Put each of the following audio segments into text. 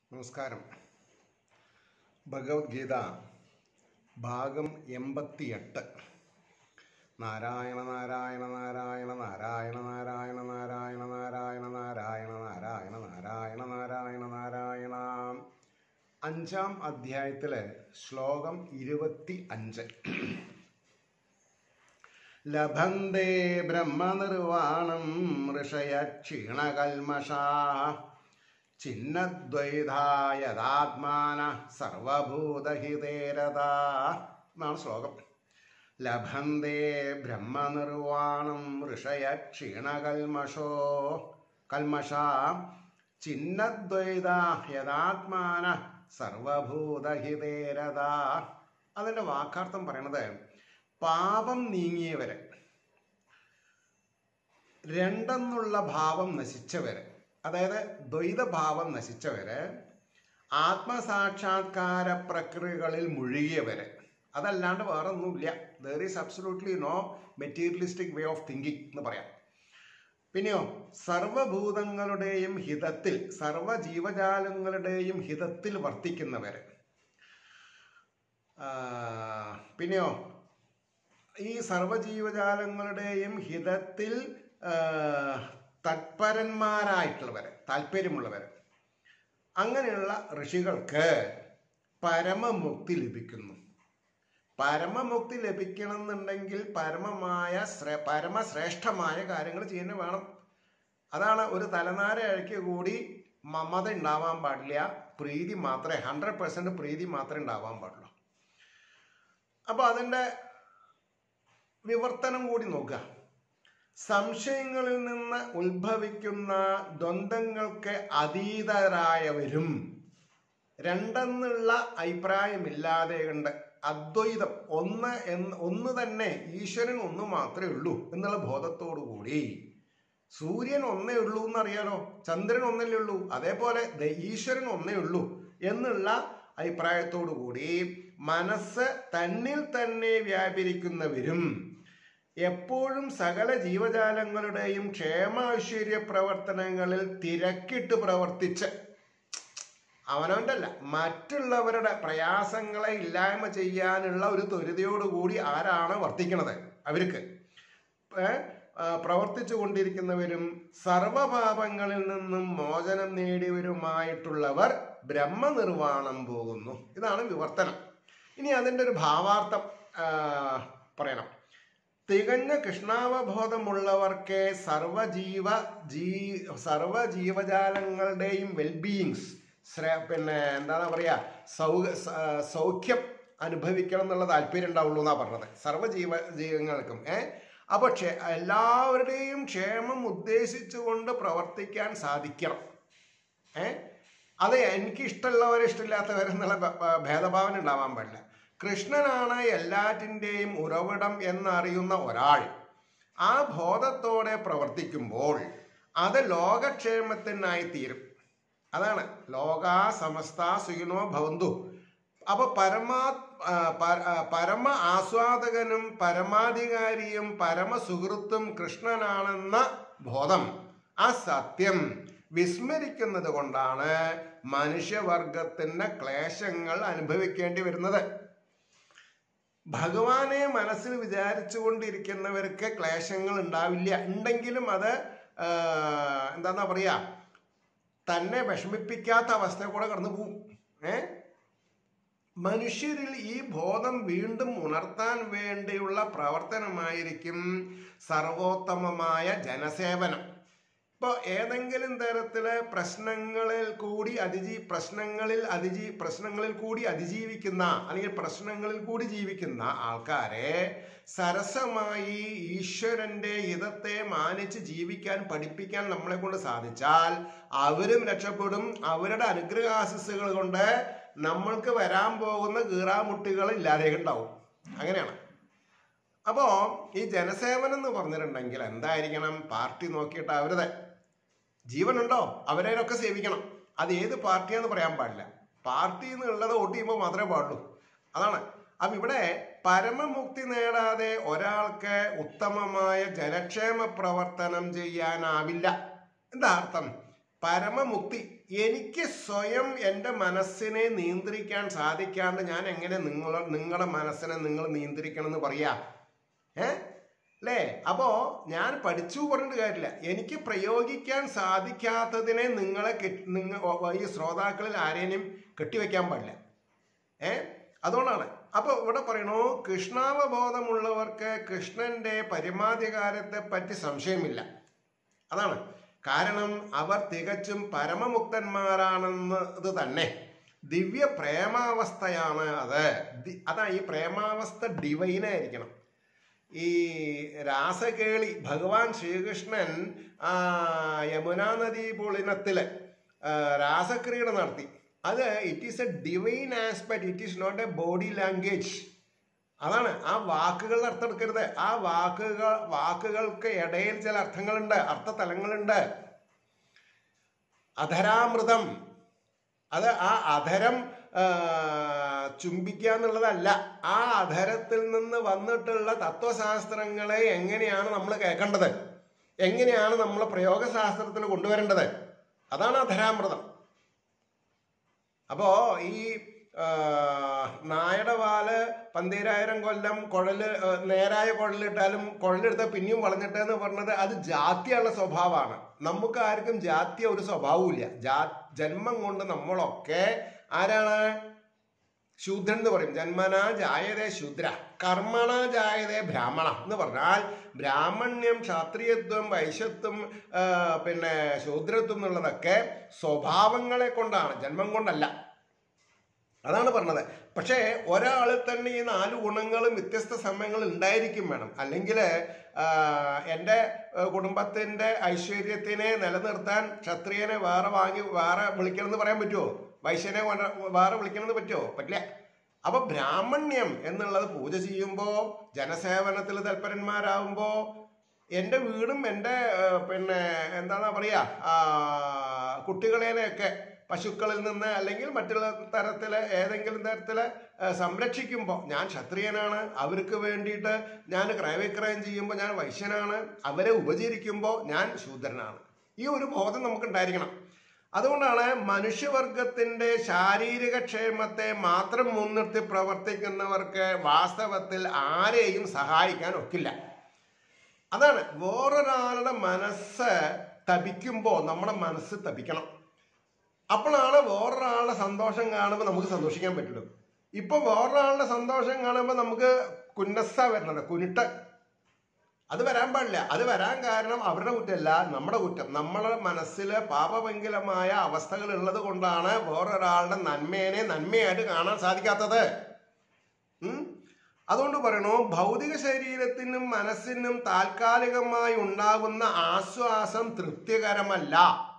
നമസ്കാരം ഭഗവത്ഗീത ഭാഗം എൺപത്തിയെട്ട് നാരായണ നാരായണ നാരായണ നാരായണ നാരായണ നാരായണ നാരായണ നാരായണ നാരായണ നാരായണ നാരായണ നാരായണ അഞ്ചാം അധ്യായത്തിലെ ശ്ലോകം ഇരുപത്തി അഞ്ച് ലഭന്തേ ബ്രഹ്മനിർവാണം ഋഷയ ക്ഷീണകൽമഷാ ചിന്നദ്വൈതായതാത്മാന സർവഭൂതഹിതേരതാ എന്നാണ് ശ്ലോകം ലഭന്തേ ബ്രഹ്മനിർവാണം ഋഷയ ക്ഷീണകൽമഷോ കൽമഷ ചിന്നദ്വൈത യഥാത്മാന സർവഭൂതഹിതേരതാ അതിൻ്റെ വാക്കാർത്ഥം പറയണത് പാപം നീങ്ങിയവരെ രണ്ടെന്നുള്ള ഭാവം നശിച്ചവര് അതായത് ദ്വൈതഭാവം നശിച്ചവര് ആത്മസാക്ഷാത്കാര പ്രക്രിയകളിൽ മുഴുകിയവര് അതല്ലാണ്ട് വേറെ ഒന്നുമില്ല there is absolutely no materialistic way of thinking എന്ന് പറയാം പിന്നെയോ സർവഭൂതങ്ങളുടെയും ഹിതത്തിൽ സർവ ജീവജാലങ്ങളുടെയും ഹിതത്തിൽ വർത്തിക്കുന്നവര് ആ, പിന്നെയോ ഈ സർവജീവജാലങ്ങളുടെയും ഹിതത്തിൽ ആ, തത്പരന്മാരായിട്ടുള്ളവര് താല്പര്യമുള്ളവര് അങ്ങനെയുള്ള ഋഷികൾക്ക് പരമമുക്തി ലഭിക്കുന്നു പരമമുക്തി ലഭിക്കണം എന്നുണ്ടെങ്കിൽ പരമമായ ശ്രേ- പരമശ്രേഷ്ഠമായ കാര്യങ്ങൾ ചെയ്യുന്ന വേണം അതാണ് ഒരു തലനാര അഴയ്ക്ക് കൂടി മമത ഉണ്ടാവാൻ പാടില്ല പ്രീതി മാത്രമേ ഹൺഡ്രഡ് പെർസെന്റ് പ്രീതി മാത്രമേ ഉണ്ടാവാൻ പാടുള്ളൂ അപ്പൊ അതിന്റെ വിവർത്തനം കൂടി നോക്കുക സംശയങ്ങളിൽ നിന്ന് ഉത്ഭവിക്കുന്ന ദ്വന്ദ്ങ്ങൾക്ക് അതീതരായവരും രണ്ടെന്നുള്ള അഭിപ്രായമില്ലാതെ കണ്ട് അദ്വൈതം ഒന്ന് എന്ന് ഒന്ന് തന്നെ ഈശ്വരൻ ഒന്ന് മാത്രമേ ഉള്ളൂ എന്നുള്ള ബോധത്തോടു കൂടി സൂര്യൻ ഒന്നേ ഉള്ളൂ എന്നറിയാലോ ചന്ദ്രൻ ഒന്നല്ലേ ഉള്ളൂ അതേപോലെ ദേ ഈശ്വരൻ ഒന്നേ ഉള്ളൂ എന്നുള്ള അഭിപ്രായത്തോടു കൂടി മനസ്സ് തന്നിൽ തന്നെ വ്യാപരിക്കുന്നവരും എപ്പോഴും സകല ജീവജാലങ്ങളുടെയും ക്ഷേമൈശ്വര്യ പ്രവർത്തനങ്ങളിൽ തിരക്കിട്ട് പ്രവർത്തിച്ച് അവനവൻ്റെ അല്ല മറ്റുള്ളവരുടെ പ്രയാസങ്ങളെ ഇല്ലായ്മ ചെയ്യാനുള്ള ഒരു ത്വരിതയോടുകൂടി ആരാണ് വർത്തിക്കുന്നത് അവർക്ക് ഏ, ആ, പ്രവർത്തിച്ചു കൊണ്ടിരിക്കുന്നവരും സർവപാപങ്ങളിൽ നിന്നും മോചനം നേടിയവരുമായിട്ടുള്ളവർ ബ്രഹ്മനിർവാണം പോകുന്നു ഇതാണ് വിവർത്തനം ഇനി അതിൻ്റെ ഒരു ഭാവാർത്ഥം ആ, പറയണം തികഞ്ഞ കൃഷ്ണാവബോധമുള്ളവർക്ക് സർവജീവ ജീ സർവജീവജാലങ്ങളുടെയും വെൽബീയിങ്സ് പിന്നെ എന്താണ് പറയാ സൗ സ- സൗഖ്യം അനുഭവിക്കണം എന്നുള്ള താല്പര്യം ഉണ്ടാവുള്ളൂ എന്നാ പറഞ്ഞത് സർവ്വജീവ ജീവങ്ങൾക്കും ഏ അപ്പൊ ക്ഷേ എല്ലാവരുടെയും ക്ഷേമം ഉദ്ദേശിച്ചുകൊണ്ട് പ്രവർത്തിക്കാൻ സാധിക്കണം ഏ അത് എനിക്ക് ഇഷ്ടമുള്ളവരെ ഇഷ്ടമില്ലാത്തവരെന്നുള്ള ഭ- ഭ- ഭേദഭാവന ഉണ്ടാവാൻ പാടില്ല കൃഷ്ണനാണ് എല്ലാറ്റിൻ്റെയും ഉറവിടം എന്നറിയുന്ന ഒരാൾ ആ ബോധത്തോടെ പ്രവർത്തിക്കുമ്പോൾ അത് ലോകക്ഷേമത്തിനായി തീരും അതാണ് ലോകാ സമസ്ത സുഖിനോ ഭവന്തു അപ്പൊ പരമാ ആ, പ- ആ, പരമ ആസ്വാദകനും പരമാധികാരിയും പരമസുഹൃത്തും കൃഷ്ണനാണെന്ന ബോധം ആ സത്യം വിസ്മരിക്കുന്നത് കൊണ്ടാണ് മനുഷ്യവർഗത്തിന്റെ ക്ലേശങ്ങൾ അനുഭവിക്കേണ്ടി വരുന്നത് ഭഗവാനെ മനസ്സിൽ വിചാരിച്ചു കൊണ്ടിരിക്കുന്നവർക്ക് ക്ലേശങ്ങൾ ഉണ്ടാവില്ല ഉണ്ടെങ്കിലും അത് ആ, എന്താന്നാ പറയാ തന്നെ വിഷമിപ്പിക്കാത്ത അവസ്ഥ കൂടെ കടന്നു പോവും ഏ മനുഷ്യരിൽ ഈ ബോധം വീണ്ടും ഉണർത്താൻ വേണ്ടിയുള്ള പ്രവർത്തനമായിരിക്കും സർവോത്തമമായ ജനസേവനം ഇപ്പോൾ ഏതെങ്കിലും തരത്തില് പ്രശ്നങ്ങളിൽ കൂടി അതിജീ പ്രശ്നങ്ങളിൽ അതിജീ പ്രശ്നങ്ങളിൽ കൂടി അതിജീവിക്കുന്ന അല്ലെങ്കിൽ പ്രശ്നങ്ങളിൽ കൂടി ജീവിക്കുന്ന ആൾക്കാരെ സരസമായി ഈശ്വരന്റെ ഹിതത്തെ മാനിച്ച് ജീവിക്കാൻ പഠിപ്പിക്കാൻ നമ്മളെ കൊണ്ട് സാധിച്ചാൽ അവരും രക്ഷപ്പെടും അവരുടെ അനുഗ്രഹാശിസുകൾ കൊണ്ട് നമ്മൾക്ക് വരാൻ പോകുന്ന കീറാമുട്ടികൾ ഇല്ലാതെ ഉണ്ടാവും അങ്ങനെയാണ് അപ്പോ ഈ ജനസേവനം എന്ന് പറഞ്ഞിട്ടുണ്ടെങ്കിൽ എന്തായിരിക്കണം പാർട്ടി നോക്കിയിട്ട് അവരുടെ ജീവനുണ്ടോ അവരേനൊക്കെ സേവിക്കണം അത് ഏത് പാർട്ടിയാന്ന് പറയാൻ പാടില്ല പാർട്ടി എന്നുള്ളത് വോട്ട് ചെയ്യുമ്പോൾ മാത്രമേ പാടുള്ളൂ അതാണ് അപ്പൊ ഇവിടെ പരമമുക്തി നേടാതെ ഒരാൾക്ക് ഉത്തമമായ ജനക്ഷേമ പ്രവർത്തനം ചെയ്യാനാവില്ല എന്താ അർത്ഥം പരമമുക്തി എനിക്ക് സ്വയം എൻ്റെ മനസ്സിനെ നിയന്ത്രിക്കാൻ സാധിക്കാണ്ട് ഞാൻ എങ്ങനെ നിങ്ങൾ നിങ്ങളുടെ മനസ്സിനെ നിങ്ങൾ നിയന്ത്രിക്കണം എന്ന് പറയാ ഏ അല്ലേ അപ്പോ ഞാൻ പഠിച്ചു പറഞ്ഞിട്ട് കാര്യമില്ല എനിക്ക് പ്രയോഗിക്കാൻ സാധിക്കാത്തതിനെ നിങ്ങളെ കെട്ടി- നിങ്ങ ഈ ശ്രോതാക്കളിൽ ആരെയും കെട്ടിവെക്കാൻ പാടില്ല ഏ അതുകൊണ്ടാണ് അപ്പൊ ഇവിടെ പറയണു കൃഷ്ണാവബോധമുള്ളവർക്ക് കൃഷ്ണന്റെ പരമാധികാരത്തെ പറ്റി സംശയമില്ല അതാണ് കാരണം അവർ തികച്ചും പരമമുക്തന്മാരാണെന്നത് തന്നെ ദിവ്യ പ്രേമാവസ്ഥയാണ് അത് ദി- അതാ ഈ പ്രേമാവസ്ഥ ഡിവൈനായിരിക്കണം ഈ രാസകേളി ഭഗവാൻ ശ്രീകൃഷ്ണൻ ആ, യമുനാ നദീ പുളിനത്തില് ആ, രാസക്രീഡ നടത്തി അത് it is a divine aspect it is not a body language അതാണ് ആ വാക്കുകളുടെ അർത്ഥം എടുക്കരുത് ആ വാക്കുകൾ വാക്കുകൾക്ക് ഇടയിൽ ചില അർത്ഥങ്ങളുണ്ട് അർത്ഥതലങ്ങളുണ്ട് അധരാമൃതം അത് ആ അധരം ആ, ചുംബിക്കുക എന്നുള്ളതല്ല ആ അധരത്തിൽ നിന്ന് വന്നിട്ടുള്ള തത്വശാസ്ത്രങ്ങളെ എങ്ങനെയാണ് നമ്മൾ കേൾക്കേണ്ടത് എങ്ങനെയാണ് നമ്മൾ പ്രയോഗശാസ്ത്രത്തിൽ കൊണ്ടുവരേണ്ടത് അതാണ് അധരാമൃതം അപ്പോ ഈ ആ, നായയുടെ വാല് പന്തീരായിരം കൊല്ലം കുഴല് ആ, നേരായ കുഴലിട്ടാലും കുഴലെടുത്ത പിന്നെയും വളഞ്ഞിട്ട് എന്ന് പറഞ്ഞത് അത് ജാതിയുള്ള സ്വഭാവമാണ് നമുക്ക് ആർക്കും ജാതി ഒരു സ്വഭാവവും ഇല്ല ജാ ജന്മം കൊണ്ട് നമ്മളൊക്കെ ആരാണ് ശൂദ്രൻ എന്ന് പറയും ജന്മന ജായതേ ശൂദ്ര കർമ്മണ ജായതേ ബ്രാഹ്മണ എന്ന് പറഞ്ഞാൽ ബ്രാഹ്മണ്യം ക്ഷാത്രിയത്വം വൈശ്യത്വം ആ, പിന്നെ ശൂദ്രത്വം എന്നുള്ളതൊക്കെ സ്വഭാവങ്ങളെ കൊണ്ടാണ് ജന്മം കൊണ്ടല്ല അതാണ് പറഞ്ഞത് പക്ഷേ ഒരാളിൽ തന്നെ ഈ നാല് ഗുണങ്ങളും വ്യത്യസ്ത സമയങ്ങളിൽ ഉണ്ടായിരിക്കും വേണം അല്ലെങ്കിൽ എൻ്റെ കുടുംബത്തിൻ്റെ ഐശ്വര്യത്തിനെ നിലനിർത്താൻ ക്ഷത്രിയനെ വേറെ വാങ്ങി വേറെ വിളിക്കണമെന്ന് പറയാൻ പറ്റുമോ വൈശ്യനെ കൊണ്ട- വേറെ വിളിക്കണമെന്ന് പറ്റുമോ പറ്റില്ല അപ്പൊ ബ്രാഹ്മണ്യം എന്നുള്ളത് പൂജ ചെയ്യുമ്പോൾ ജനസേവനത്തിൽ തൽപരന്മാരാകുമ്പോൾ എൻ്റെ വീടും എൻ്റെ ഏഹ്, പിന്നെ എന്താണ് പറയുക കുട്ടികളെയൊക്കെ പശുക്കളിൽ നിന്ന് അല്ലെങ്കിൽ മറ്റുള്ള തരത്തില് ഏതെങ്കിലും തരത്തില് ഏഹ്, സംരക്ഷിക്കുമ്പോൾ ഞാൻ ക്ഷത്രിയനാണ് അവർക്ക് വേണ്ടിയിട്ട് ഞാൻ ക്രയവിക്രയം ചെയ്യുമ്പോൾ ഞാൻ വൈശ്യനാണ് അവരെ ഉപചരിക്കുമ്പോൾ ഞാൻ ശൂദ്രനാണ് ഈ ഒരു ബോധം നമുക്ക് ഉണ്ടായിരിക്കണം അതുകൊണ്ടാണ് മനുഷ്യവർഗത്തിന്റെ ശാരീരിക ക്ഷേമത്തെ മാത്രം മുൻനിർത്തി പ്രവർത്തിക്കുന്നവർക്ക് വാസ്തവത്തിൽ ആരെയും സഹായിക്കാൻ ഒക്കില്ല അതാണ് വേറൊരാളുടെ മനസ്സ് തപിക്കുമ്പോൾ നമ്മുടെ മനസ്സ് തപിക്കണം അപ്പോഴാണ് വേറൊരാളുടെ സന്തോഷം കാണുമ്പോൾ നമുക്ക് സന്തോഷിക്കാൻ പറ്റുള്ളൂ ഇപ്പൊ വേറൊരാളുടെ സന്തോഷം കാണുമ്പോൾ നമുക്ക് കുന്നസ്സ വരുന്നത് കുനിട്ട് അത് വരാൻ പാടില്ല അത് വരാൻ കാരണം അവരുടെ കുറ്റമല്ല നമ്മുടെ കുറ്റം നമ്മുടെ മനസ്സിൽ പാപഭംഗിലമായ അവസ്ഥകൾ ഉള്ളത് കൊണ്ടാണ് വേറൊരാളുടെ നന്മേനെ നന്മയായിട്ട് കാണാൻ സാധിക്കാത്തത് ഉം? അതുകൊണ്ട് പറയണു ഭൗതിക ശരീരത്തിനും മനസ്സിനും താൽക്കാലികമായി ഉണ്ടാകുന്ന ആശ്വാസം തൃപ്തികരമല്ല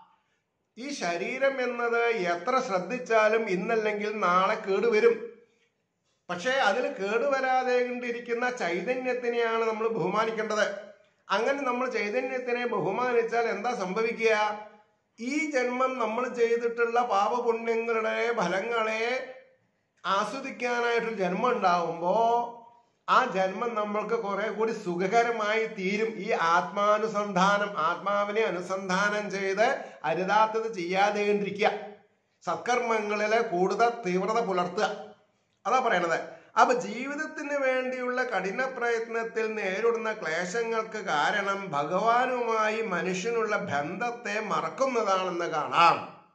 ഈ ശരീരം എന്നത് എത്ര ശ്രദ്ധിച്ചാലും ഇന്നല്ലെങ്കിൽ നാളെ കേടുവരും പക്ഷേ അതിൽ കേടുവരാതെ കൊണ്ടിരിക്കുന്ന ചൈതന്യത്തിനെയാണ് നമ്മൾ ബഹുമാനിക്കേണ്ടത് അങ്ങനെ നമ്മൾ ചൈതന്യത്തിനെ ബഹുമാനിച്ചാൽ എന്താ സംഭവിക്കുക ഈ ജന്മം നമ്മൾ ചെയ്തിട്ടുള്ള പാപപുണ്യങ്ങളുടെ ഫലങ്ങളെ ആസ്വദിക്കാനായിട്ടൊരു ജന്മം ഉണ്ടാവുമ്പോൾ ആ ജന്മം നമ്മൾക്ക് കുറെ കൂടി സുഖകരമായി തീരും ഈ ആത്മാനുസന്ധാനം ആത്മാവിനെ അനുസന്ധാനം ചെയ്ത് അരുതാത്തത് ചെയ്യാതെ കണ്ടിരിക്കുക സത്കർമ്മങ്ങളിലെ കൂടുതൽ തീവ്രത പുലർത്തുക അതാ പറയണത് അപ്പൊ ജീവിതത്തിന് വേണ്ടിയുള്ള കഠിന പ്രയത്നത്തിൽ നേരിടുന്ന ക്ലേശങ്ങൾക്ക് കാരണം ഭഗവാനുമായി മനുഷ്യനുള്ള ബന്ധത്തെ മറക്കുന്നതാണെന്ന് കാണാം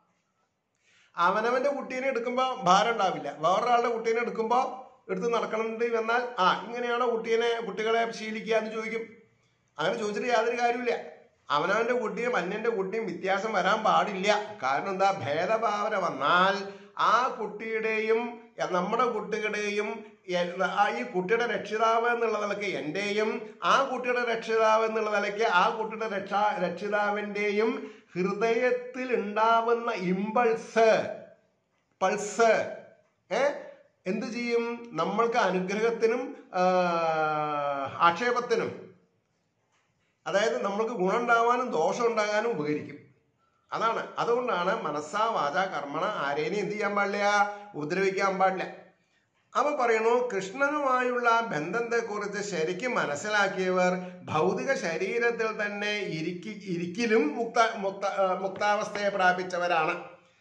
അവനവന്റെ കുട്ടീനെ എടുക്കുമ്പോൾ ഭാരം ഉണ്ടാവില്ല വേറൊരാളുടെ കുട്ടീനെ എടുക്കുമ്പോൾ എടുത്ത് നടക്കണമെന്ന് വന്നാൽ ആ ഇങ്ങനെയാണോ കുട്ടീനെ കുട്ടികളെ ശീലിക്കുക എന്ന് ചോദിക്കും അങ്ങനെ ചോദിച്ചിട്ട് യാതൊരു കാര്യമില്ല അവനവന്റെ കുട്ടിയും അന്യന്റെ കുട്ടിയും വ്യത്യാസം വരാൻ പാടില്ല കാരണം എന്താ ഭേദഭാവന വന്നാൽ ആ കുട്ടിയുടെയും എ, നമ്മുടെ കുട്ടികളുടെയും എ- ആ ഈ കുട്ടിയുടെ രക്ഷിതാവ് എന്നുള്ള നിലയ്ക്ക് എന്റെയും ആ കുട്ടിയുടെ രക്ഷിതാവ് എന്നുള്ള നിലയ്ക്ക് ആ കുട്ടിയുടെ രക്ഷാ രക്ഷിതാവിന്റെയും ഹൃദയത്തിൽ ഉണ്ടാവുന്ന ഇമ്പൾസ് പൾസ് ഏ എന്ത് ചെയ്യും നമ്മൾക്ക് അനുഗ്രഹത്തിനും ആ, ആക്ഷേപത്തിനും അതായത് നമ്മൾക്ക് ഗുണം ഉണ്ടാവാനും ദോഷം ഉണ്ടാകാനും ഉപകരിക്കും അതാണ് അതുകൊണ്ടാണ് മനസ്സാ വാച കർമ്മണ ആരേനെയും എന്ത് ചെയ്യാൻ പാടില്ല ഉപദ്രവിക്കാൻ പാടില്ല അവ പറയുന്നു കൃഷ്ണനുമായുള്ള ബന്ധത്തെക്കുറിച്ച് ശരിക്കും മനസ്സിലാക്കിയവർ ഭൗതിക ശരീരത്തിൽ തന്നെ ഇരിക്കി ഇരിക്കലും മുക്ത മുക്ത ആ, മുക്താവസ്ഥയെ പ്രാപിച്ചവരാണ്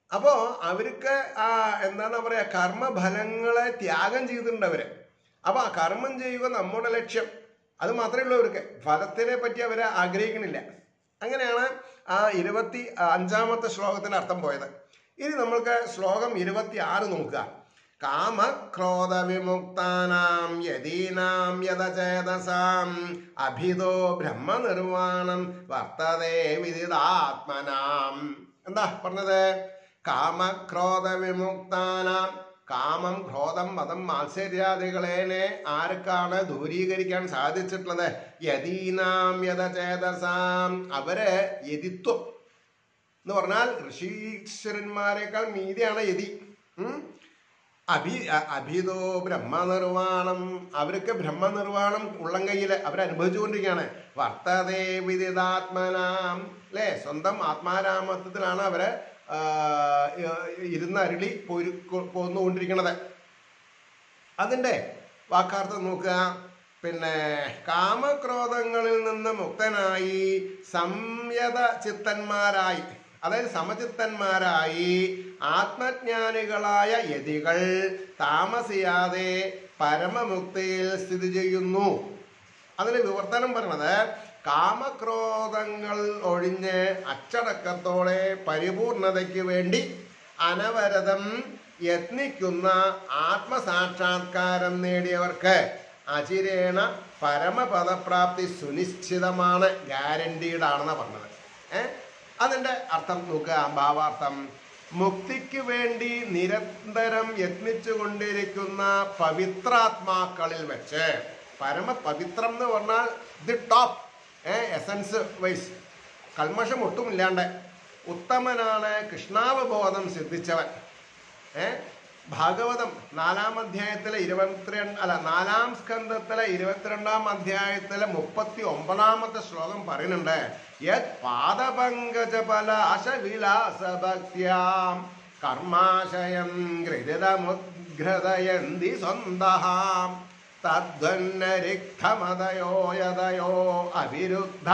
അപ്പോ അവർക്ക് ആ എന്താണ് പറയാ കർമ്മഫലങ്ങളെ ത്യാഗം ചെയ്തിട്ടുണ്ട് അവര് അപ്പൊ ആ കർമ്മം ചെയ്യുക നമ്മുടെ ലക്ഷ്യം അത് മാത്രമേ ഉള്ളൂ അവർക്ക് ഫലത്തിനെ പറ്റി അവരെ ആഗ്രഹിക്കണില്ല അങ്ങനെയാണ് ആ ഇരുപത്തി അഞ്ചാമത്തെ ശ്ലോകത്തിന്റെ അർത്ഥം പോയത് ഇനി നമ്മൾക്ക് ശ്ലോകം ഇരുപത്തി ആറ് നോക്കുക കാമക്രോധ വിമുക്താനാം യദീനാം യഥചേതസാം അഭിതോ ബ്രഹ്മനിർവാണം വർത്തതേ വിദിതാത്മനാം എന്താ പറഞ്ഞത് കാമക്രോധ വിമുക്താനാം കാമം ക്രോധം മതം മാത്സര്യാദികളെ ആർക്കാണ് ദൂരീകരിക്കാൻ സാധിച്ചിട്ടുള്ളത് യദീനാം യഥചേതസാം അവര് യതിത്വം എന്ന് പറഞ്ഞാൽ ഋഷീശ്വരന്മാരെക്കാൾ മീതിയാണ് യതി ഉം? അഭി അ- അഭിതോ ബ്രഹ്മനിർവാണം അവർക്ക് ബ്രഹ്മനിർവാണം ഉള്ളം കയ്യിൽ അവരനുഭവിച്ചുകൊണ്ടിരിക്കുകയാണ് വർത്തതേ വിദിതാത്മനാം അല്ലേ സ്വന്തം ആത്മാരാമത്വത്തിലാണ് അവര് ആ, ഇരുന്ന് അരുളി പോരു പോന്നുകൊണ്ടിരിക്കുന്നത് അതിൻ്റെ വാക്കാർത്ഥം നോക്കുക പിന്നെ കാമക്രോധങ്ങളിൽ നിന്ന് മുക്തനായി സംയത ചിത്തന്മാരായി അതായത് സമചിത്തന്മാരായി ആത്മജ്ഞാനികളായ യതികൾ താമസിയാതെ പരമമുക്തിയിൽ സ്ഥിതി ചെയ്യുന്നു അതിൽ വിവർത്തനം പറഞ്ഞത് കാമക്രോധങ്ങൾ ഒഴിഞ്ഞ് അച്ചടക്കത്തോടെ പരിപൂർണതയ്ക്ക് വേണ്ടി അനവരതം യത്നിക്കുന്ന ആത്മസാക്ഷാത്കാരം നേടിയവർക്ക് അചിരേണ പരമപദപ്രാപ്തി സുനിശ്ചിതമാണ് ഗ്യാരണ്ടീഡ് ആണെന്ന് പറഞ്ഞത് ഏ അതിന്റെ അർത്ഥം നോക്കുക ഭാവാർത്ഥം മുക്തിക്ക് വേണ്ടി നിരന്തരം യത്നിച്ചു കൊണ്ടിരിക്കുന്ന പവിത്രാത്മാക്കളിൽ വെച്ച് പരമ പവിത്രം എന്ന് പറഞ്ഞാൽ the top a essence wise കൽമഷം ഒട്ടുമില്ലാണ്ട് ഉത്തമനാണ് കൃഷ്ണാവബോധം സിദ്ധിച്ചവൻ ഏ ഭാഗവതം നാലാം അധ്യായത്തിലെ ഇരുപത്തിരണ്ട് അല്ല നാലാം സ്കന്ധത്തിലെ ഇരുപത്തിരണ്ടാം അധ്യായത്തിലെ മുപ്പത്തി ഒമ്പതാമത്തെ ശ്ലോകം പറയുന്നുണ്ട് യത് പാദപങ്കജ പലാശവിലാസ ഭക്തിയാം കർമാശയം ഗൃതമുദ്ഘൃതയന്തി സ്വന്തഹാം തദ്വന്നരിക്തമതയോ യതയോ അവിരുദ്ധ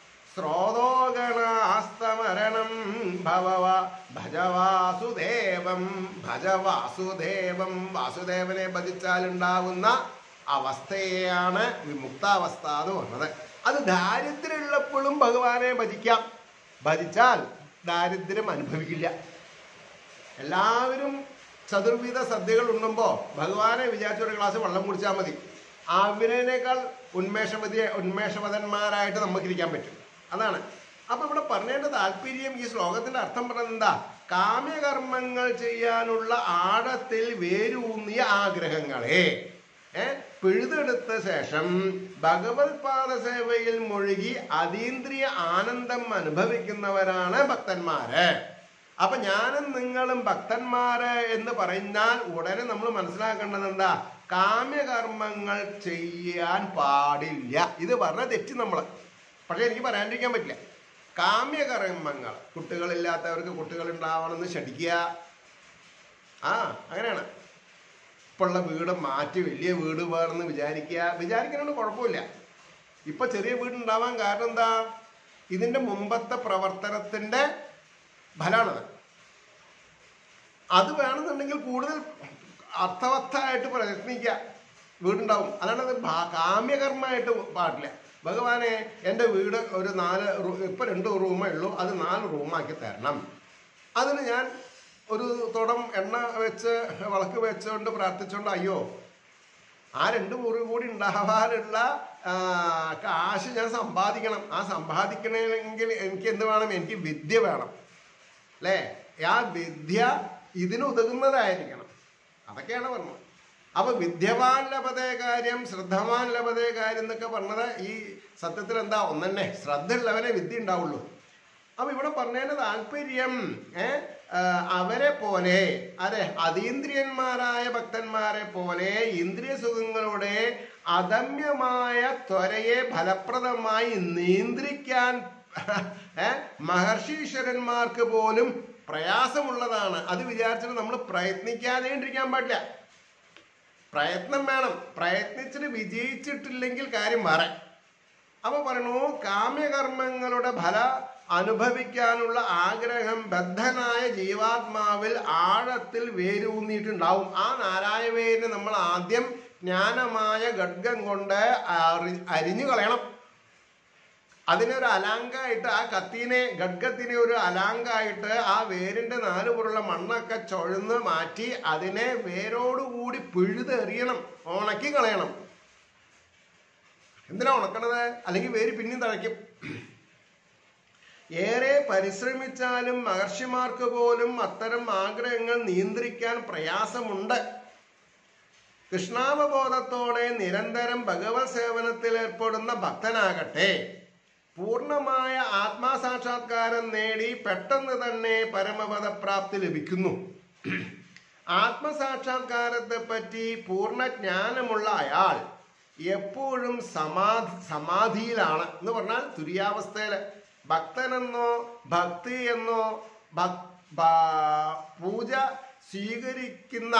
സ്രോതോഗണാസ്തമരണം ഭവവ ഭജവാസുദേവം ഭജവാസുദേവം വാസുദേവനെ ഭജിച്ചാലുണ്ടാവുന്ന അവസ്ഥയെയാണ് വിമുക്താവസ്ഥ എന്ന് പറഞ്ഞത് അത് ദാരിദ്ര്യമുള്ളപ്പോഴും ഭഗവാനെ ഭജിക്കാം ഭജിച്ചാൽ ദാരിദ്ര്യം അനുഭവിക്കില്ല എല്ലാവരും ചതുർവിധ സദ്യകൾ ഉണ്ണുമ്പോൾ ഭഗവാനെ വിചാരിച്ച ഒരു ഗ്ലാസ് വെള്ളം കുടിച്ചാൽ മതി അവരേക്കാൾ ഉന്മേഷവതി ഉന്മേഷവതന്മാരായിട്ട് നമുക്ക് ഇരിക്കാൻ പറ്റും അതാണ് അപ്പൊ ഇവിടെ പറഞ്ഞതിന്റെ താല്പര്യം ഈ ശ്ലോകത്തിന്റെ അർത്ഥം പറഞ്ഞത് എന്താ കാമ്യകർമ്മങ്ങൾ ചെയ്യാനുള്ള ആഴത്തിൽ വേരൂന്നിയ ആഗ്രഹങ്ങളെ ഏ പിഴുതെടുത്ത ശേഷം ഭഗവത് പാദസേവയിൽ മുഴുകി അതീന്ദ്രിയ ആനന്ദം അനുഭവിക്കുന്നവരാണ് ഭക്തന്മാര് അപ്പൊ ഞാനും നിങ്ങളും ഭക്തന്മാര് എന്ന് പറഞ്ഞാൽ ഉടനെ നമ്മൾ മനസ്സിലാക്കേണ്ടത് എന്താ കാമ്യകർമ്മങ്ങൾ ചെയ്യാൻ പാടില്ല ഇത് പറഞ്ഞ തെറ്റ് നമ്മൾ പക്ഷെ എനിക്ക് പറയാണ്ടിരിക്കാൻ പറ്റില്ല കാമ്യകർമ്മങ്ങൾ കുട്ടികളില്ലാത്തവർക്ക് കുട്ടികൾ ഉണ്ടാവണമെന്ന് ശടിക്കുക ആ അങ്ങനെയാണ് ഇപ്പൊ ഉള്ള വീട് മാറ്റി വലിയ വീട് വേണമെന്ന് വിചാരിക്കുക വിചാരിക്കണോണ്ട് കുഴപ്പമില്ല ഇപ്പൊ ചെറിയ വീട് ഉണ്ടാവാൻ കാരണം എന്താ ഇതിന്റെ മുമ്പത്തെ പ്രവർത്തനത്തിന്റെ ഫലമാണത് അത് വേണമെന്നുണ്ടെങ്കിൽ കൂടുതൽ അർത്ഥവത്തായിട്ട് പ്രയത്നിക്കുക വീടുണ്ടാവും അല്ലാണ്ട് ഭാ- കാമ്യകർമ്മമായിട്ട് പാടില്ല ഭഗവാനെ എൻ്റെ വീട് ഒരു നാല് റൂ ഇപ്പം രണ്ട് റൂമേ ഉള്ളൂ അത് നാല് റൂമാക്കി തരണം അതിന് ഞാൻ ഒരു തുടം എണ്ണ വെച്ച് വിളക്ക് വെച്ചുകൊണ്ട് പ്രാർത്ഥിച്ചുകൊണ്ട് അയ്യോ ആ രണ്ട് മുറി കൂടി ഉണ്ടാവാനുള്ള ആ, കാശ് ഞാൻ സമ്പാദിക്കണം ആ സമ്പാദിക്കണമെങ്കിൽ എനിക്ക് എന്ത് വേണം എനിക്ക് വിദ്യ വേണം അല്ലേ ആ വിദ്യ ഇതിന് ഉതകുന്നതായിരിക്കണം അതൊക്കെയാണ് പറഞ്ഞത് അപ്പൊ വിദ്യവാൻ ലഭതേ കാര്യം ശ്രദ്ധവാൻ ലഭതേ കാര്യം എന്നൊക്കെ പറഞ്ഞത് ഈ സത്യത്തിൽ എന്താ ഒന്നെന്നെ ശ്രദ്ധയുള്ളവനെ വിദ്യ ഉണ്ടാവുള്ളൂ അപ്പൊ ഇവിടെ പറഞ്ഞതിന്റെ താല്പര്യം ഏ ആ, അവരെ പോലെ അതെ അതീന്ദ്രിയന്മാരായ ഭക്തന്മാരെ പോലെ ഇന്ദ്രിയ സുഖങ്ങളുടെ അദമ്യമായ ത്വരയെ ഫലപ്രദമായി നിയന്ത്രിക്കാൻ ഏ മഹർഷീശ്വരന്മാർക്ക് പോലും പ്രയാസമുള്ളതാണ് അത് വിചാരിച്ചിട്ട് നമ്മൾ പ്രയത്നിക്കാതെ ഇരിക്കാൻ പാടില്ല പ്രയത്നം വേണം പ്രയത്നിച്ചിട്ട് വിജയിച്ചിട്ടില്ലെങ്കിൽ കാര്യം വേറെ അപ്പൊ പറയണു കാമ്യകർമ്മങ്ങളുടെ ഫല അനുഭവിക്കാനുള്ള ആഗ്രഹം ബദ്ധനായ ജീവാത്മാവിൽ ആഴത്തിൽ വേരൂന്നിയിട്ടുണ്ടാവും ആ നാരായവേരിനെ നമ്മൾ ആദ്യം ജ്ഞാനമായ ഖഡ്ഗം കൊണ്ട് അറി- അരിഞ്ഞു കളയണം അതിനൊരു അലാങ്കായിട്ട് ആ കത്തീനെ ഖഡ്ഗത്തിനെ ഒരു അലാങ്കായിട്ട് ആ വേരിന്റെ നാലുപുറുള്ള മണ്ണൊക്കെ ചുഴന്ന് മാറ്റി അതിനെ വേരോടുകൂടി പിഴുതെറിയണം ഉണക്കി കളയണം എന്തിനാ ഉണക്കണത് അല്ലെങ്കിൽ വേര് പിന്നെയും തഴയ്ക്കും ഏറെ പരിശ്രമിച്ചാലും മഹർഷിമാർക്ക് പോലും അത്തരം ആഗ്രഹങ്ങൾ നിയന്ത്രിക്കാൻ പ്രയാസമുണ്ട് കൃഷ്ണാവബോധത്തോടെ നിരന്തരം ഭഗവത് സേവനത്തിൽ ഏർപ്പെടുന്ന ഭക്തനാകട്ടെ പൂർണ്ണമായ ആത്മാസാക്ഷാത്കാരം നേടി പെട്ടെന്ന് തന്നെ പരമപദപ്രാപ്തി ലഭിക്കുന്നു ആത്മസാക്ഷാത്കാരത്തെ പറ്റി പൂർണ്ണ ജ്ഞാനമുള്ള അയാൾ എപ്പോഴും സമാധി സമാധിയിലാണ് എന്ന് പറഞ്ഞാൽ തുര്യാവസ്ഥയില് ഭക്തനെന്നോ ഭക്തി എന്നോ ഭക്- ഭ- പൂജ സ്വീകരിക്കുന്ന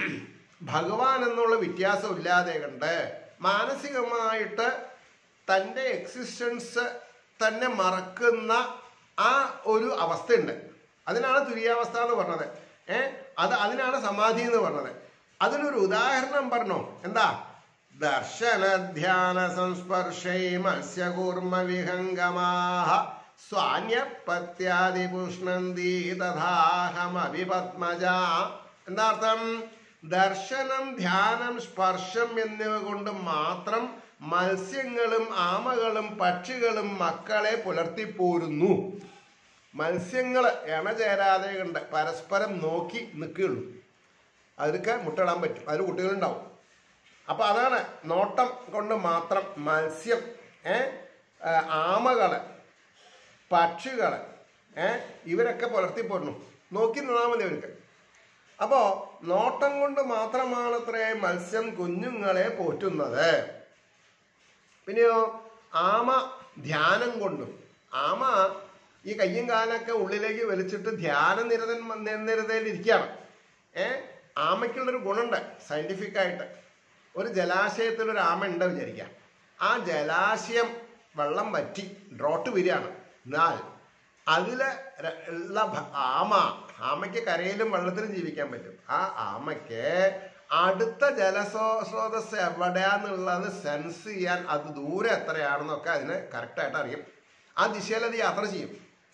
ഭഗവാൻ എന്നുള്ള വ്യത്യാസം ഇല്ലാതെ കണ്ട് മാനസികമായിട്ട് തൻ്റെ എക്സിസ്റ്റൻസ് തന്നെ മറക്കുന്ന ആ ഒരു അവസ്ഥയുണ്ട് അതിനാണ് തുര്യാവസ്ഥ എന്ന് പറഞ്ഞത് ഏ അത് അതിനാണ് സമാധി എന്ന് പറഞ്ഞത് അതിനൊരു ഉദാഹരണം പറഞ്ഞോ എന്താ ദർശന ധ്യാന സംസ്പർശൈ മത്സ്യകൂർമ്മ വിഹംഗമാഹ സ്വാന്യപത്യാദി പുഷ്ണന്തി തഥാഹമഭി പത്മജ എന്താ അർത്ഥം ദർശനം ധ്യാനം സ്പർശം എന്നിവ കൊണ്ട് മാത്രം മത്സ്യങ്ങളും ആമകളും പക്ഷികളും മക്കളെ പുലർത്തിപ്പോരുന്നു മത്സ്യങ്ങൾ ഇണ ചേരാതെ കണ്ട് പരസ്പരം നോക്കി നിൽക്കുകയുള്ളൂ അതിലൊക്കെ മുട്ടയിടാൻ പറ്റും അതിൽ കുട്ടികളുണ്ടാവും അപ്പൊ അതാണ് നോട്ടം കൊണ്ട് മാത്രം മത്സ്യം ഏ ആ, ആമകള് പക്ഷികള് ഏ ഇവരൊക്കെ പുലർത്തിപ്പോരുന്നു നോക്കി നിന്നാൽ മതി അവർക്ക് അപ്പോ നോട്ടം കൊണ്ട് മാത്രമാണത്രേ മത്സ്യം കുഞ്ഞുങ്ങളെ പോറ്റുന്നത് പിന്നെയോ ആമ ധ്യാനം കൊണ്ടും ആമ ഈ കയ്യും കാലൊക്കെ ഉള്ളിലേക്ക് വലിച്ചിട്ട് ധ്യാന നിരതൻ നിരതയിൽ ഇരിക്കുകയാണ് ഏ ആമയ്ക്കുള്ളൊരു ഗുണമുണ്ട് സയന്റിഫിക് ആയിട്ട് ഒരു ജലാശയത്തിൽ ഒരു ആമ ഉണ്ട് വിചാരിക്കാം ആ ജലാശയം വെള്ളം വറ്റി ഡ്രോട്ട് വരികയാണ് എന്നാൽ അതില് ര- ഉള്ള ഭ- ആമ ആമയ്ക്ക് കരയിലും വെള്ളത്തിലും ജീവിക്കാൻ പറ്റും ആ ആമയ്ക്ക് അടുത്ത ജലസ്രോ സ്രോതസ് എവിടെയാന്നുള്ളത് സെൻസ് ചെയ്യാൻ അത് ദൂരെ എത്രയാണെന്നൊക്കെ അതിന് കറക്റ്റായിട്ട് അറിയും ആ ദിശയിൽ അത് യാത്ര ചെയ്യും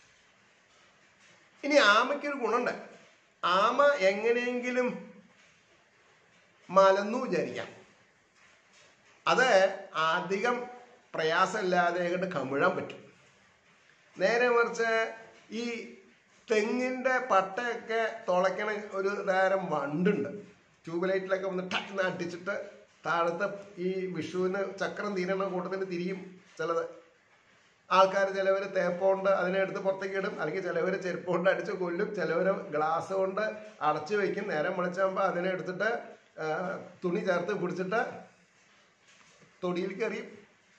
ഇനി ആമയ്ക്കൊരു ഗുണമുണ്ട് ആമ എങ്ങനെയെങ്കിലും മലന്നു വിചാരിക്കാം അത് അധികം പ്രയാസമില്ലാതെ കൊണ്ട് കമിഴാൻ പറ്റും നേരെ മറിച്ച് ഈ തെങ്ങിന്റെ പട്ടയൊക്കെ തുളയ്ക്കണ ഒരു നേരം വണ്ടുണ്ട് ട്യൂബ് ലൈറ്റിലൊക്കെ വന്ന് ടക്ക് അടിച്ചിട്ട് താഴത്തെ ഈ വിഷുവിന് ചക്രം തീരണ കൂട്ടത്തിൽ തിരിയും ചിലത് ആൾക്കാർ ചിലവർ തേപ്പുകൊണ്ട് അതിനെ എടുത്ത് പുറത്തേക്ക് ഇടും അല്ലെങ്കിൽ ചിലവർ ചെരുപ്പ് കൊണ്ട് അടിച്ച് കൊല്ലും ചിലവർ ഗ്ലാസ് കൊണ്ട് അടച്ചു വെക്കും നേരം വിളിച്ചാകുമ്പോൾ അതിനെ എടുത്തിട്ട് ആ, തുണി ചേർത്ത് പിടിച്ചിട്ട് തൊടിയിലേക്ക് എറിയും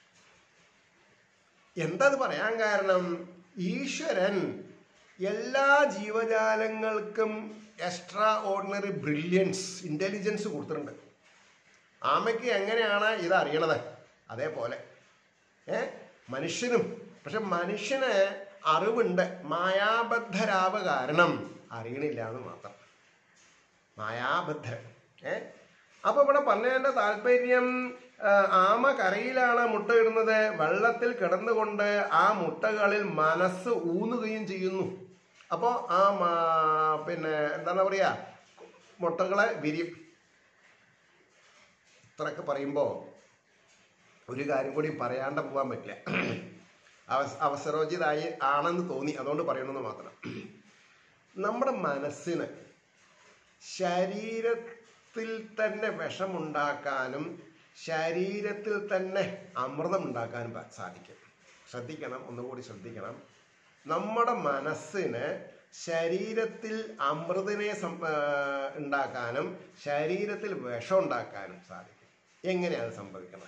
എന്താ ഇത് പറയാൻ കാരണം ഈശ്വരൻ എല്ലാ ജീവജാലങ്ങൾക്കും എക്സ്ട്രാ ഓർഡിനറി ബ്രില്യൻസ് ഇന്റലിജൻസ് കൊടുത്തിട്ടുണ്ട് ആമയ്ക്ക് എങ്ങനെയാണ് ഇത് അറിയണത് അതേപോലെ ഏ മനുഷ്യനും പക്ഷെ മനുഷ്യന് അറിവുണ്ട് മായാബദ്ധരാവ് കാരണം അറിയണില്ല എന്ന് മാത്രം മായാബദ്ധൻ ഏ അപ്പൊ ഇവിടെ പറഞ്ഞതിന്റെ താല്പര്യം ആ, ആമ കരയിലാണ് മുട്ടയിടുന്നത് വെള്ളത്തിൽ കിടന്നുകൊണ്ട് ആ മുട്ടകളിൽ മനസ്സ് ഊന്നുകയും ചെയ്യുന്നു അപ്പോൾ ആ മാ- പിന്നെ എന്താണ് പറയാ മുട്ടകളെ വിരിയും ഇത്രയൊക്കെ പറയുമ്പോൾ ഒരു കാര്യം കൂടി പറയാണ്ട് പോകാൻ പറ്റില്ല അവസ അവസരോചിതായി ആണെന്ന് തോന്നി അതുകൊണ്ട് പറയണമെന്ന് മാത്രം നമ്മുടെ മനസ്സിന് ശരീരത്തിൽ തന്നെ വിഷമുണ്ടാക്കാനും ശരീരത്തിൽ തന്നെ അമൃതം ഉണ്ടാക്കാനും പ- സാധിക്കും ശ്രദ്ധിക്കണം ഒന്നുകൂടി ശ്രദ്ധിക്കണം നമ്മുടെ മനസ്സിന് ശരീരത്തിൽ അമൃതിനെ സം- ആ, ഉണ്ടാക്കാനും ശരീരത്തിൽ വിഷം ഉണ്ടാക്കാനും സാധിക്കും എങ്ങനെയാണ് സംഭവിക്കുന്നത്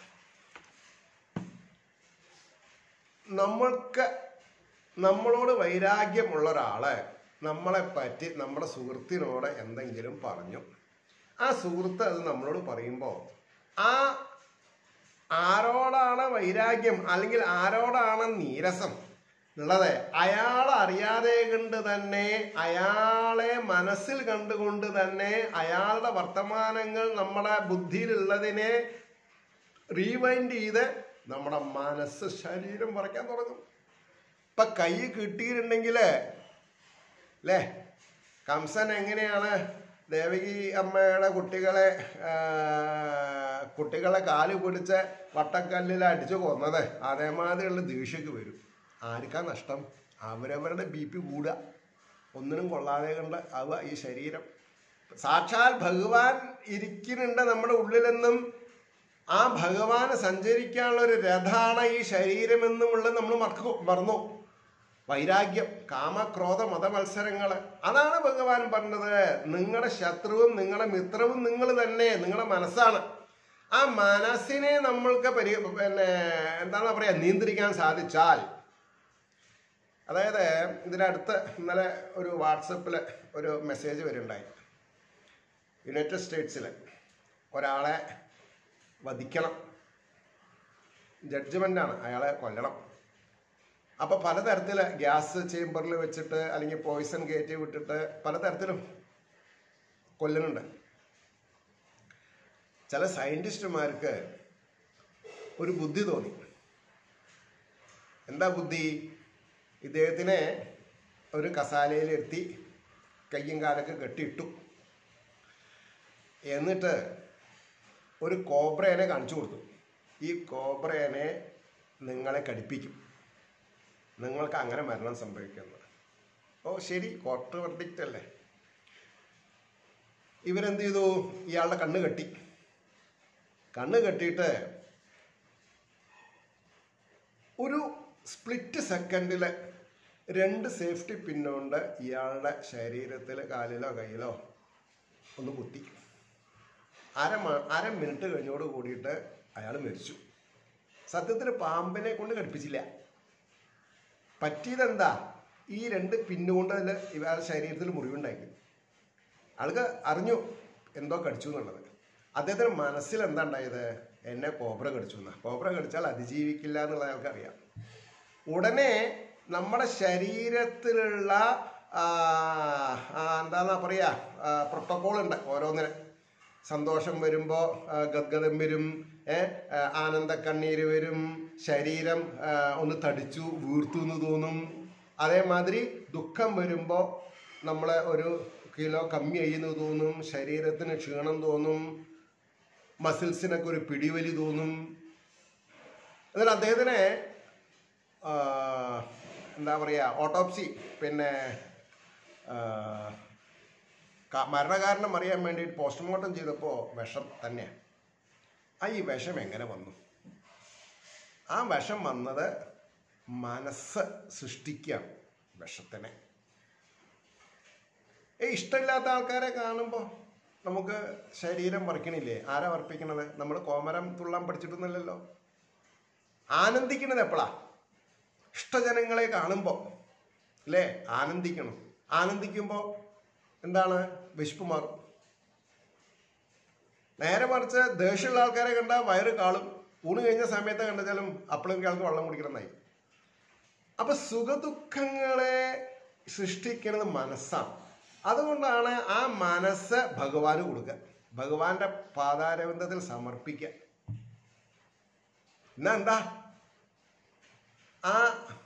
നമ്മൾക്ക് നമ്മളോട് വൈരാഗ്യമുള്ള ഒരാള് നമ്മളെ പറ്റി നമ്മുടെ സുഹൃത്തിനോട് എന്തെങ്കിലും പറഞ്ഞു ആ സുഹൃത്ത് അത് നമ്മളോട് പറയുമ്പോൾ ആ ആരോടാണ് വൈരാഗ്യം അല്ലെങ്കിൽ ആരോടാണ് നീരസം ഉള്ളത് അയാൾ അറിയാതെ കൊണ്ട് തന്നെ അയാളെ മനസ്സിൽ കണ്ടുകൊണ്ട് തന്നെ അയാളുടെ വർത്തമാനങ്ങൾ നമ്മുടെ ബുദ്ധിയിലുള്ളതിനെ റീവൈൻഡ് ചെയ്ത് നമ്മുടെ മനസ്സ് ശരീരം പറിക്കാൻ തുടങ്ങും ഇപ്പൊ കൈ കിട്ടിയിട്ടുണ്ടെങ്കിൽ അല്ലേ കംസൻ എങ്ങനെയാണ് ദേവകി അമ്മയുടെ കുട്ടികളെ ആ, കുട്ടികളെ കാല് പിടിച്ച് വട്ടക്കല്ലിൽ അടിച്ചു കൊന്നത് അതേമാതിരിയുള്ള ദേഷ്യക്ക് വരും ആർക്കാ നഷ്ടം അവരവരുടെ ബി പി കൂടുക ഒന്നിനും കൊള്ളാതെ കണ്ട് അവ ഈ ശരീരം സാക്ഷാൽ ഭഗവാൻ ഇരിക്കുന്നുണ്ട് നമ്മുടെ ഉള്ളിലെന്നും ആ ഭഗവാന് സഞ്ചരിക്കാനുള്ള ഒരു രഥാണ് ഈ ശരീരമെന്നുമുള്ളത് നമ്മൾ മറക്കു മറന്നു വൈരാഗ്യം കാമക്രോധ മതമത്സരങ്ങൾ അതാണ് ഭഗവാൻ പറഞ്ഞത് നിങ്ങളുടെ ശത്രുവും നിങ്ങളുടെ മിത്രവും നിങ്ങൾ തന്നെ നിങ്ങളുടെ മനസ്സാണ് ആ മനസ്സിനെ നമ്മൾക്ക് പരി പിന്നെ എന്താണ് പറയാ നിയന്ത്രിക്കാൻ സാധിച്ചാൽ അതായത് ഇതിനടുത്ത് ഇന്നലെ ഒരു വാട്സപ്പിൽ ഒരു മെസ്സേജ് വരുന്നുണ്ടായി യുണൈറ്റഡ് സ്റ്റേറ്റ്സിൽ ഒരാളെ വധിക്കണം ജഡ്ജ്മെൻ്റാണ് അയാളെ കൊല്ലണം അപ്പോൾ പലതരത്തിൽ ഗ്യാസ് ചേമ്പറിൽ വെച്ചിട്ട് അല്ലെങ്കിൽ പോയിസൺ കയറ്റി വിട്ടിട്ട് പലതരത്തിലും കൊല്ലുന്നുണ്ട് ചില സയൻറ്റിസ്റ്റുമാർക്ക് ഒരു ബുദ്ധി തോന്നി എന്താ ബുദ്ധി ഇദ്ദേഹത്തിനെ ഒരു കസാലയിലിരുത്തി കയ്യും കാലൊക്കെ കെട്ടിയിട്ടു എന്നിട്ട് ഒരു കോബ്രേനെ കാണിച്ചു കൊടുത്തു ഈ കോബ്രേനെ നിങ്ങളെ കടിപ്പിക്കും നിങ്ങൾക്ക് അങ്ങനെ മരണം സംഭവിക്കുന്നത് ഓ ശരി കോർട്ട് വെർഡിക്റ്റ് അല്ലേ ഇവരെന്ത് ചെയ്തു ഇയാളുടെ കണ്ണ് കെട്ടി കണ്ണ് കെട്ടിയിട്ട് ഒരു സ്പ്ലിറ്റ് സെക്കൻഡിൽ രണ്ട് സേഫ്റ്റി പിന്നുകൊണ്ട് ഇയാളുടെ ശരീരത്തിൽ കാലിലോ കയ്യിലോ ഒന്ന് കുത്തി അര മ- അര മിനിറ്റ് കഴിഞ്ഞോട് കൂടിയിട്ട് അയാൾ മരിച്ചു സത്യത്തിൽ പാമ്പിനെ കൊണ്ട് കടിപ്പിച്ചില്ല പറ്റിയതെന്താ ഈ രണ്ട് പിന്നുകൊണ്ട് അതിൽ ഇവരുടെ ശരീരത്തിൽ മുറിവുണ്ടാക്കി ആൾക്ക് അറിഞ്ഞു എന്തോ കടിച്ചു എന്നുള്ളത് അദ്ദേഹത്തിന് മനസ്സിൽ എന്താ ഉണ്ടായത് എന്നെ കോബ്ര കടിച്ചു എന്നാ കോബ്ര കടിച്ചാൽ അതിജീവിക്കില്ല എന്നുള്ളത് അയാൾക്ക് അറിയാം ഉടനെ നമ്മുടെ ശരീരത്തിലുള്ള ആ, ആ, എന്താന്നാ പറയാ പ്രോട്ടോകോൾ ഉണ്ട് ഓരോന്നിന് സന്തോഷം വരുമ്പോൾ ഗദ്ഗതം വരും ഏ, ആ, ആനന്ദ കണ്ണീര് വരും ശരീരം ആ, ഒന്ന് തടിച്ചു വീർത്തു എന്ന് തോന്നും അതേമാതിരി ദുഃഖം വരുമ്പോൾ നമ്മളെ ഒരു കിലോ കമ്മി ചെയ്യുന്നു തോന്നും ശരീരത്തിന് ക്ഷീണം തോന്നും മസിൽസിനൊക്കെ ഒരു പിടിവലി തോന്നും എന്നാൽ അദ്ദേഹത്തിനെ ആ, എന്താ പറയുക ഓട്ടോപ്സി പിന്നെ ആ, ക- മരണകാരണം അറിയാൻ വേണ്ടി പോസ്റ്റ്മോർട്ടം ചെയ്തപ്പോൾ വിഷം തന്നെയാണ് ആ ഈ വിഷം എങ്ങനെ വന്നു ആ വിഷം വന്നത് മനസ്സ് സൃഷ്ടിക്കുകയാണ് വിഷത്തിനെ ഏ ഇഷ്ടമില്ലാത്ത ആൾക്കാരെ കാണുമ്പോൾ നമുക്ക് ശരീരം വർക്കണില്ലേ ആരാ വർപ്പിക്കണത് നമ്മൾ കോമരം തുള്ളാൻ പഠിച്ചിട്ടൊന്നുമില്ലല്ലോ ആനന്ദിക്കണത് എപ്പോഴാ ഇഷ്ടജനങ്ങളെ കാണുമ്പോൾ അല്ലേ ആനന്ദിക്കണം ആനന്ദിക്കുമ്പോൾ എന്താണ് വിശപ്പ് മാറും നേരെ മറിച്ച് ദേഷ്യമുള്ള ആൾക്കാരെ കണ്ടാൽ വയറ് കാളും ഊണ് കഴിഞ്ഞ സമയത്ത് കണ്ടാലും അപ്പോഴും ആൾക്ക് വെള്ളം കുടിക്കണമെന്നായി അപ്പൊ സുഖദുഃഖങ്ങളെ സൃഷ്ടിക്കുന്നത് മനസ്സാണ് അതുകൊണ്ടാണ് ആ മനസ്സ് ഭഗവാന് കൊടുക്കുക ഭഗവാന്റെ പാതാരബന്ധത്തിൽ സമർപ്പിക്കുക എന്നാ എന്താ ആ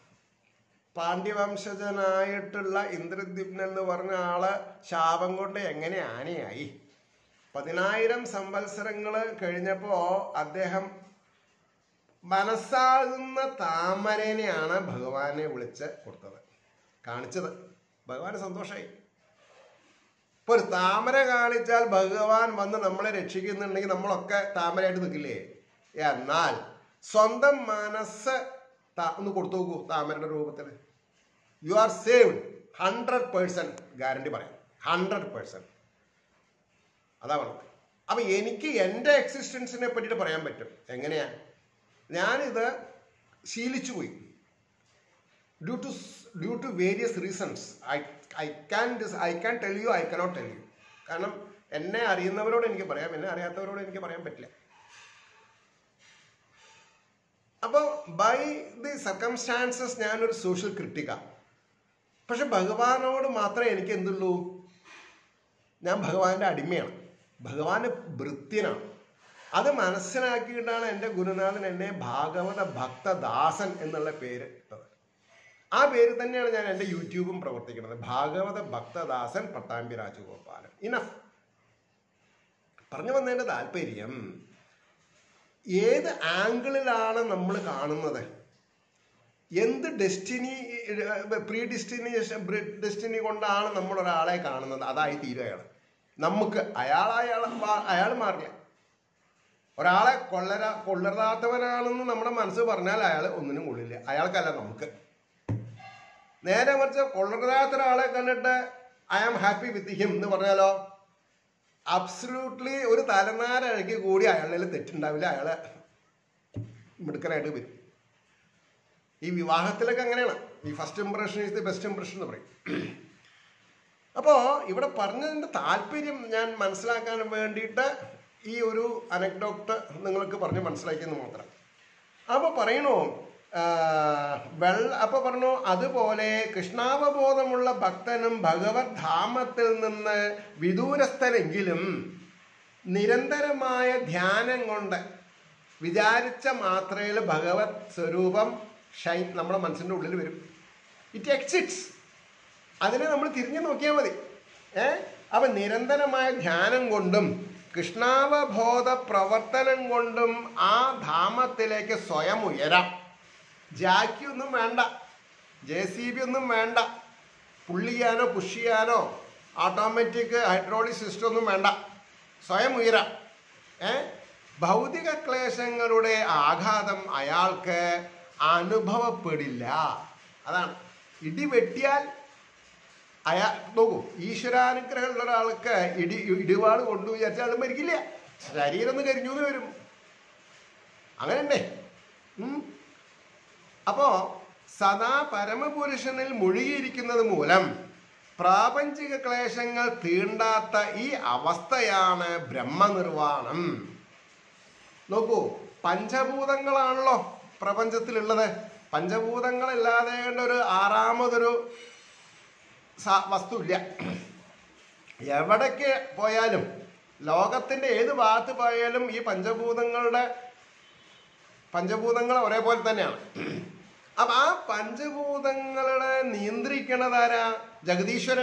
പാണ്ഡ്യവംശജനായിട്ടുള്ള ഇന്ദ്രദ്യുപ്നൻ എന്ന് പറഞ്ഞ ആള് ശാപം കൊണ്ട് എങ്ങനെ ആനയായി പതിനായിരം സംവത്സരങ്ങൾ കഴിഞ്ഞപ്പോ അദ്ദേഹം മനസ്സാകുന്ന താമരനെയാണ് ഭഗവാനെ വിളിച്ച് കൊടുത്തത് കാണിച്ചത് ഭഗവാന് സന്തോഷമായി ഇപ്പൊ ഒരു താമര കാണിച്ചാൽ ഭഗവാൻ വന്ന് നമ്മളെ രക്ഷിക്കുന്നുണ്ടെങ്കിൽ നമ്മളൊക്കെ താമരയായിട്ട് നിൽക്കില്ലേ എന്നാൽ സ്വന്തം മനസ്സ് ത- ഒന്ന് കൊടുത്തു നോക്കൂ താമരയുടെ രൂപത്തിൽ you are saved hundred percent guarantee പറയാം ഹൺഡ്രഡ് പേഴ്സൻറ്റ് അതാ പറഞ്ഞത് അപ്പൊ എനിക്ക് എൻ്റെ എക്സിസ്റ്റൻസിനെ പറ്റിയിട്ട് പറയാൻ പറ്റും എങ്ങനെയാ ഞാനിത് ശീലിച്ചു പോയി due to due to various reasons I I can I can tell you I cannot tell you കാരണം എന്നെ അറിയുന്നവരോട് എനിക്ക് പറയാം എന്നെ അറിയാത്തവരോട് എനിക്ക് പറയാൻ പറ്റില്ല അപ്പോൾ ബൈ ദി സർക്കംസ്റ്റാൻസസ് ഞാനൊരു സോഷ്യൽ ക്രിട്ടിക്കാണ് പക്ഷെ ഭഗവാനോട് മാത്രമേ എനിക്ക് എന്തുള്ളൂ ഞാൻ ഭഗവാന്റെ അടിമയാണ് ഭഗവാന്റെ ഭൃത്യനാണ് അത് മനസ്സിലാക്കിയിട്ടാണ് എൻ്റെ ഗുരുനാഥൻ എന്നെ ഭാഗവത ഭക്തദാസൻ എന്നുള്ള പേര് ഇട്ടത് ആ പേര് തന്നെയാണ് ഞാൻ എൻ്റെ യൂട്യൂബും പ്രവർത്തിക്കുന്നത് ഭാഗവത ഭക്തദാസൻ പട്ടാമ്പി രാജഗോപാലൻ ഇനഫ് പറഞ്ഞു വന്നതിൻ്റെ താല്പര്യം ഏത് ആംഗിളിലാണ് നമ്മൾ കാണുന്നത് എന്ത് ഡെസ്റ്റിനി പ്രീ ഡെസ്റ്റിനേഷൻ ഡെസ്റ്റിനി കൊണ്ടാണ് നമ്മൾ ഒരാളെ കാണുന്നത് അതായി തീരും അയാൾ നമുക്ക് അയാൾ അയാൾ അയാൾ മാറില്ല ഒരാളെ കൊള്ളര കൊള്ളരാത്തവനാണെന്ന് നമ്മുടെ മനസ്സ് പറഞ്ഞാൽ അയാൾ ഒന്നിനും കൊള്ളില്ല അയാൾക്കല്ല നമുക്ക് നേരെ മറിച്ച് കൊള്ളരാത്ത ഒരാളെ കണ്ടിട്ട് I am happy with him എന്ന് പറഞ്ഞാലോ അബ്സല്യൂട്ട്ലി ഒരു തലനാരഴകി കൂടി അയാളിൽ തെറ്റുണ്ടാവില്ല അയാളെ മിടുക്കനായിട്ട് വരും ഈ വിവാഹത്തിലൊക്കെ അങ്ങനെയാണ് ഈ first impression is the best impression എന്ന് പറയും അപ്പോൾ ഇവിടെ പറഞ്ഞതിൻ്റെ താല്പര്യം ഞാൻ മനസ്സിലാക്കാൻ വേണ്ടിയിട്ട് ഈ ഒരു അനക്ഡോക്ട് നിങ്ങൾക്ക് പറഞ്ഞ് മനസ്സിലാക്കിയെന്ന് മാത്രം അപ്പോൾ പറയണു ആ, വെള്ള അപ്പൊ പറഞ്ഞു അതുപോലെ കൃഷ്ണാവബോധമുള്ള ഭക്തനും ഭഗവത് ധാമത്തിൽ നിന്ന് വിദൂരസ്ഥനെങ്കിലും നിരന്തരമായ ധ്യാനം കൊണ്ട് വിചാരിച്ച മാത്രയിൽ ഭഗവത് സ്വരൂപം ഷൈൻ നമ്മുടെ മനസ്സിൻ്റെ ഉള്ളിൽ വരും ഇറ്റ് എക്സിറ്റ്സ് അതിനെ നമ്മൾ തിരിഞ്ഞു നോക്കിയാൽ മതി ഏ അപ്പൊ നിരന്തരമായ ധ്യാനം കൊണ്ടും കൃഷ്ണാവബോധ പ്രവർത്തനം കൊണ്ടും ആ ധാമത്തിലേക്ക് സ്വയം ഉയരാം ജാക്കി ഒന്നും വേണ്ട ജെ സി ബി ഒന്നും വേണ്ട പുള്ള് ചെയ്യാനോ പുഷ് ചെയ്യാനോ ഓട്ടോമാറ്റിക് ഹൈഡ്രോളിക് സിസ്റ്റം ഒന്നും വേണ്ട സ്വയം ഉയരാം ഏ ഭൗതിക ക്ലേശങ്ങളുടെ ആഘാതം അയാൾക്ക് അനുഭവപ്പെടില്ല അതാണ് ഇടി വെട്ടിയാൽ അയാ നോക്കൂ ഈശ്വരാനുഗ്രഹമുള്ള ഒരാൾക്ക് ഇടി ഇടിപാട് കൊണ്ടു വിചാരിച്ചാൽ ആൾ മരിക്കില്ല ശരീരം ഒന്ന് കരിഞ്ഞു എന്ന് വരും അങ്ങനെയുണ്ടേ ഉം. അപ്പോ സദാ പരമപുരുഷനിൽ മുഴുകിയിരിക്കുന്നത് മൂലം പ്രാപഞ്ചിക ക്ലേശങ്ങൾ തീണ്ടാത്ത ഈ അവസ്ഥയാണ് ബ്രഹ്മനിർവാണം നോക്കൂ പഞ്ചഭൂതങ്ങളാണല്ലോ പ്രപഞ്ചത്തിലുള്ളത് പഞ്ചഭൂതങ്ങളില്ലാതെ കണ്ട ഒരു ആറാമതൊരു സ- വസ്തുവില്ല എവിടേക്ക് പോയാലും ലോകത്തിന്റെ ഏത് ഭാഗത്ത് പോയാലും ഈ പഞ്ചഭൂതങ്ങളുടെ പഞ്ചഭൂതങ്ങൾ ഒരേപോലെ തന്നെയാണ് അപ്പൊ ആ പഞ്ചഭൂതങ്ങളെ നിയന്ത്രിക്കണതാരാ ജഗദീശ്വരൻ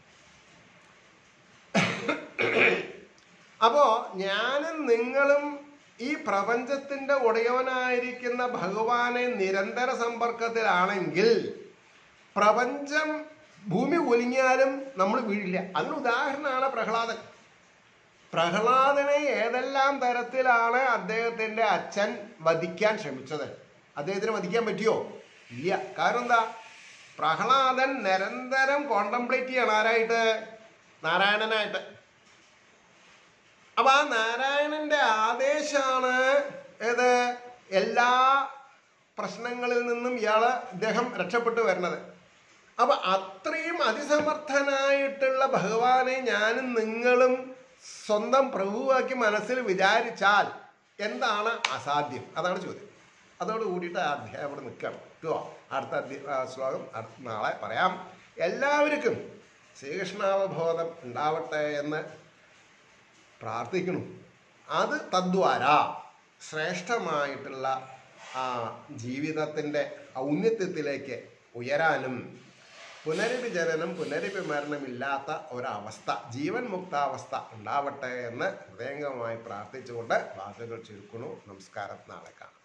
അപ്പോ ഞാനും നിങ്ങളും ഈ പ്രപഞ്ചത്തിന്റെ ഉടയവനായിരിക്കുന്ന ഭഗവാനെ നിരന്തര സമ്പർക്കത്തിലാണെങ്കിൽ പ്രപഞ്ചം ഭൂമി ഒലിഞ്ഞാലും നമ്മൾ വീഴില്ല അതിന് ഉദാഹരണമാണ് പ്രഹ്ലാദൻ പ്രഹ്ലാദനെ ഏതെല്ലാം തരത്തിലാണ് അദ്ദേഹത്തിന്റെ അച്ഛൻ വധിക്കാൻ ശ്രമിച്ചത് അദ്ദേഹത്തിന് വധിക്കാൻ പറ്റിയോ ഇല്ല കാരണം എന്താ പ്രഹ്ലാദൻ നിരന്തരം കോണ്ടംപ്ലേറ്റ് ചെയ്യണം ആരായിട്ട് നാരായണനായിട്ട് അപ്പൊ ആ നാരായണന്റെ ആദേശാണ് ഏത് എല്ലാ പ്രശ്നങ്ങളിൽ നിന്നും ഇയാള് ഇദ്ദേഹം രക്ഷപ്പെട്ടു വരുന്നത് അപ്പൊ അത്രയും അതിസമർത്ഥനായിട്ടുള്ള ഭഗവാനെ ഞാനും നിങ്ങളും സ്വന്തം പ്രഭുവാക്കി മനസ്സിൽ വിചാരിച്ചാൽ എന്താണ് അസാധ്യം അതാണ് ചോദ്യം അതോട് കൂടിയിട്ട് ആ അധ്യായം അവിടെ നിൽക്കണം കേട്ടോ അടുത്ത അധ്യ- ആ, ശ്ലോകം അടുത്ത നാളെ പറയാം എല്ലാവർക്കും ശ്രീകൃഷ്ണാവബോധം ഉണ്ടാവട്ടെ എന്ന് പ്രാർത്ഥിക്കണം അത് തദ്വാര ശ്രേഷ്ഠമായിട്ടുള്ള ആ ജീവിതത്തിൻ്റെ ഔന്നത്യത്തിലേക്ക് ഉയരാനും പുനരപി ജനനം പുനരപി മരണമില്ലാത്ത ഒരവസ്ഥ ജീവൻ മുക്താവസ്ഥ ഉണ്ടാവട്ടെ എന്ന് ഹൃദയംഗമായി പ്രാർത്ഥിച്ചുകൊണ്ട് വാക്കുകൾ ചുരുക്കണു നമസ്കാരം നാളെ കാണാം